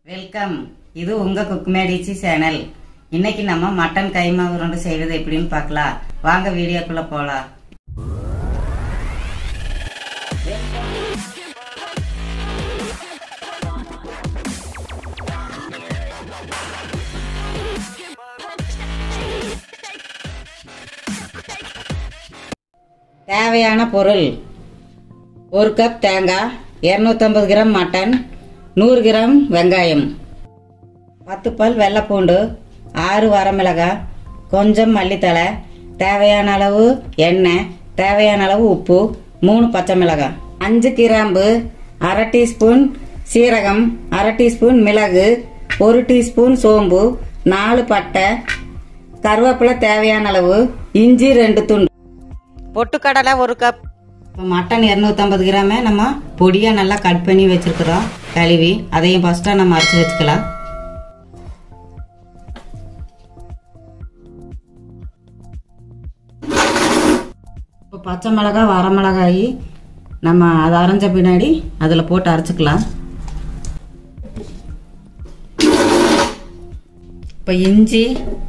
welcome இது உங்க குக்மேடிச்சி channel இன்னைக்கு நம்ம மட்டன் கைமா உருண்டை செய்வது எப்படின்னு பார்க்கலாம் வாங்க வீடியோக்குள்ள போலாம் தேவையான பொருள் ஒரு கப் தேங்காய் இரநூத்தம்பது கிராம் மட்டன் நூறு கிராம் வெங்காயம் பத்து பல் வெள்ளைப்பூண்டு ஆறு வரமிளகாய் கொஞ்சம் மல்லித்தழை தேவையான அளவு எண்ணெய் தேவையான அளவு உப்பு மூணு பச்சை மிளகாய் அஞ்சு கிராம்பு அரை டீஸ்பூன் சீரகம் அரை டீஸ்பூன் மிளகு ஒரு டீஸ்பூன் சோம்பு நாலு பட்டை கருவேப்பிலை தேவையான அளவு இஞ்சி ரெண்டு துண்டு பொட்டுக்கடலை ஒரு கப் இப்போ மட்டன் இரநூத்தம்பது கிராமே நம்ம பொடியாக நல்லா கட் பண்ணி வச்சிருக்கிறோம் கழுவி அதையும் ஃபஸ்ட்டாக நம்ம அரைச்சி வச்சுக்கலாம் இப்போ பச்சை மிளகாய் வரமிளகாய் நம்ம அதை அரைஞ்ச பின்னாடி அதில் போட்டு அரைச்சிக்கலாம் இப்போ இஞ்சி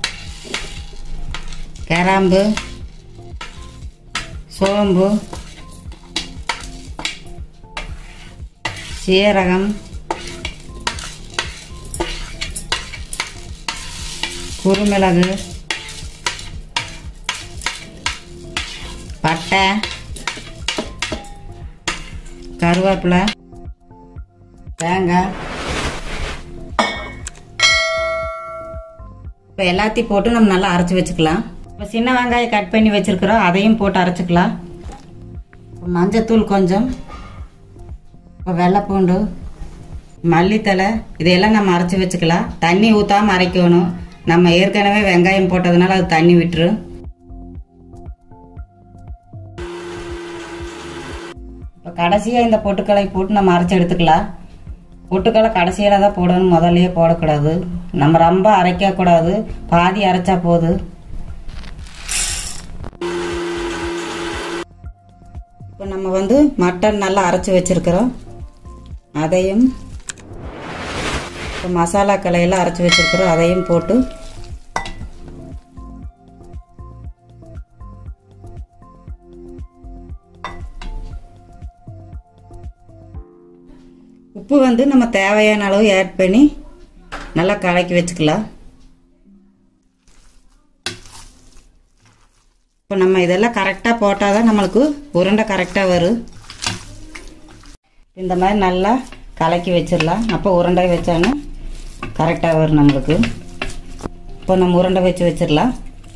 கிராம்பு சோம்பு சீரகம் குருமிளகு பட்டை கருவேப்பிலை தேங்காய் இப்போ எல்லாத்தையும் போட்டு நம்ம நல்லா அரைச்சி வச்சுக்கலாம் இப்போ சின்ன வெங்காயம் கட் பண்ணி வச்சுருக்குறோம் அதையும் போட்டு அரைச்சிக்கலாம் இப்போ மஞ்சத்தூள் கொஞ்சம் இப்போ வெள்ளைப்பூண்டு மல்லித்தலை இதையெல்லாம் நம்ம அரைச்சி வச்சுக்கலாம் தண்ணி ஊற்றாமல் அரைக்கணும் நம்ம ஏற்கனவே வெங்காயம் போட்டதுனால அது தண்ணி விட்டுரு இப்போ கடைசியாக இந்த பொட்டுக்கலை போட்டு நம்ம அரைச்சி எடுத்துக்கலாம் பொட்டுக்கலை கடைசியில் தான் போடணும் முதல்லயே போடக்கூடாது நம்ம ரொம்ப அரைக்கக்கூடாது பாதி அரைச்சா போது இப்போ நம்ம வந்து மட்டன் நல்லா அரைச்சி வச்சிருக்கிறோம் அதையும் இப்போ மசாலா கலையெல்லாம் அரைச்சி வச்சிருக்கிறோம் அதையும் போட்டு உப்பு வந்து நம்ம தேவையான அளவு ஆட் பண்ணி நல்லா கலக்கி வச்சுக்கலாம் இப்போ நம்ம இதெல்லாம் கரெக்டாக போட்டால் தான் நம்மளுக்கு உருண்டை கரெக்டாக வரும் இந்த மாதிரி நல்லா கலக்கி வச்சிடலாம் அப்போ உருண்டை வச்சாங்க கரெக்டாக வரும் நம்மளுக்கு இப்போ நம்ம உருண்டை வச்சு வச்சிடலாம்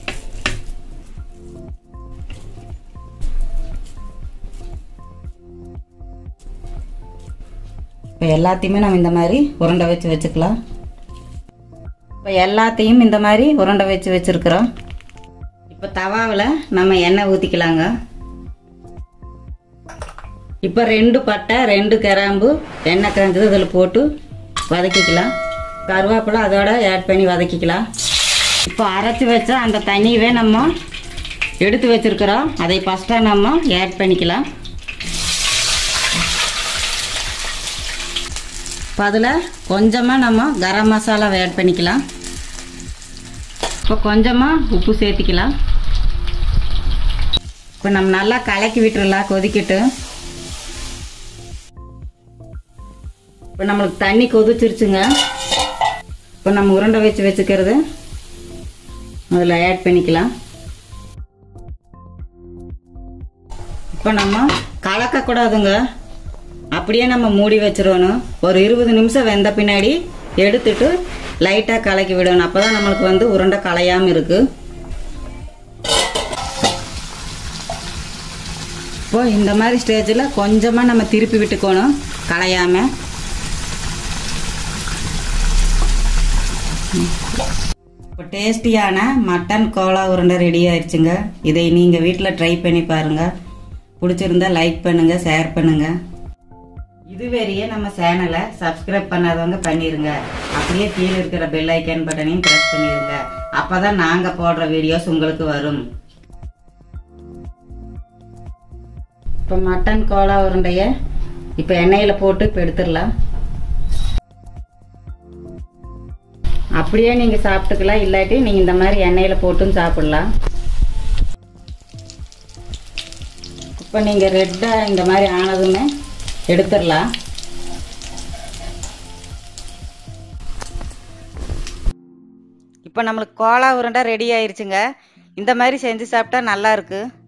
இப்போ எல்லாத்தையுமே நம்ம இந்த மாதிரி உருண்டை வச்சு வச்சுக்கலாம் இப்போ எல்லாத்தையும் இந்த மாதிரி உருண்டை வச்சு வச்சுருக்குறோம் இப்போ தவாவில் நம்ம எண்ணெய் ஊற்றிக்கலாங்க இப்போ ரெண்டு பட்டை ரெண்டு கிராம்பு எண்ணெய் கிராஞ்சது இதில் போட்டு வதக்கிக்கலாம் கருவேப்பிலை அதோட ஆட் பண்ணி வதக்கிக்கலாம் இப்போ அரைச்சி வச்ச அந்த தண்ணியவே நம்ம எடுத்து வச்சுருக்குறோம் அதை ஃபஸ்ட்டாக நம்ம ஆட் பண்ணிக்கலாம் இப்போ அதில் கொஞ்சமாக நம்ம கரம் மசாலா ஆட் பண்ணிக்கலாம் இப்போ கொஞ்சமாக உப்பு சேர்த்திக்கலாம் இப்போ நம்ம நல்லா கலக்கி விட்டுறலாம் கொதிக்கிட்டு இப்போ நம்மளுக்கு தண்ணி கொதிச்சிருச்சுங்க இப்போ நம்ம உருண்டை வச்சு வச்சுக்கிறது அதில் ஆட் பண்ணிக்கலாம் இப்போ நம்ம கலக்கக்கூடாதுங்க அப்படியே நம்ம மூடி வச்சிடணும் ஒரு இருபது நிமிஷம் வெந்த பின்னாடி எடுத்துட்டு லைட்டாக கலக்கி விடணும் அப்போ தான் நம்மளுக்கு வந்து உருண்டை கலையாமல் இருக்கு இப்போ இந்த மாதிரி ஸ்டேஜில் கொஞ்சமாக நம்ம திருப்பி விட்டுக்கணும் கலையாமல் இப்போ டேஸ்டியான மட்டன் கோலா உருண்டை ரெடி ஆயிடுச்சுங்க இதை நீங்கள் வீட்டில் ட்ரை பண்ணி பாருங்கள் பிடிச்சிருந்தா லைக் பண்ணுங்கள் ஷேர் பண்ணுங்கள் இதுவரையே நம்ம சேனலை சப்ஸ்கிரைப் பண்ணாதவங்க பண்ணிருங்க அப்படியே கீழே இருக்கிற பெல் ஐக்கான் பட்டனையும் ப்ரெஸ் பண்ணிருங்க அப்பதான் நாங்க போடுற வீடியோஸ் உங்களுக்கு வரும் இப்போ மட்டன் கோலா உருண்டைய இப்போ எண்ணெயில் போட்டு இப்போ எடுத்துடலாம் அப்படியே நீங்கள் சாப்பிட்டுக்கலாம் இல்லாட்டி நீங்கள் இந்த மாதிரி எண்ணெயில் போட்டும் சாப்பிட்லாம் இப்போ நீங்கள் ரெட்டாக இந்த மாதிரி ஆனதுமே எடுத்துடலாம் இப்போ நம்மளுக்கு கோலா உருண்டை ரெடி ஆயிருச்சுங்க இந்த மாதிரி செஞ்சு சாப்பிட்டா நல்லா இருக்கு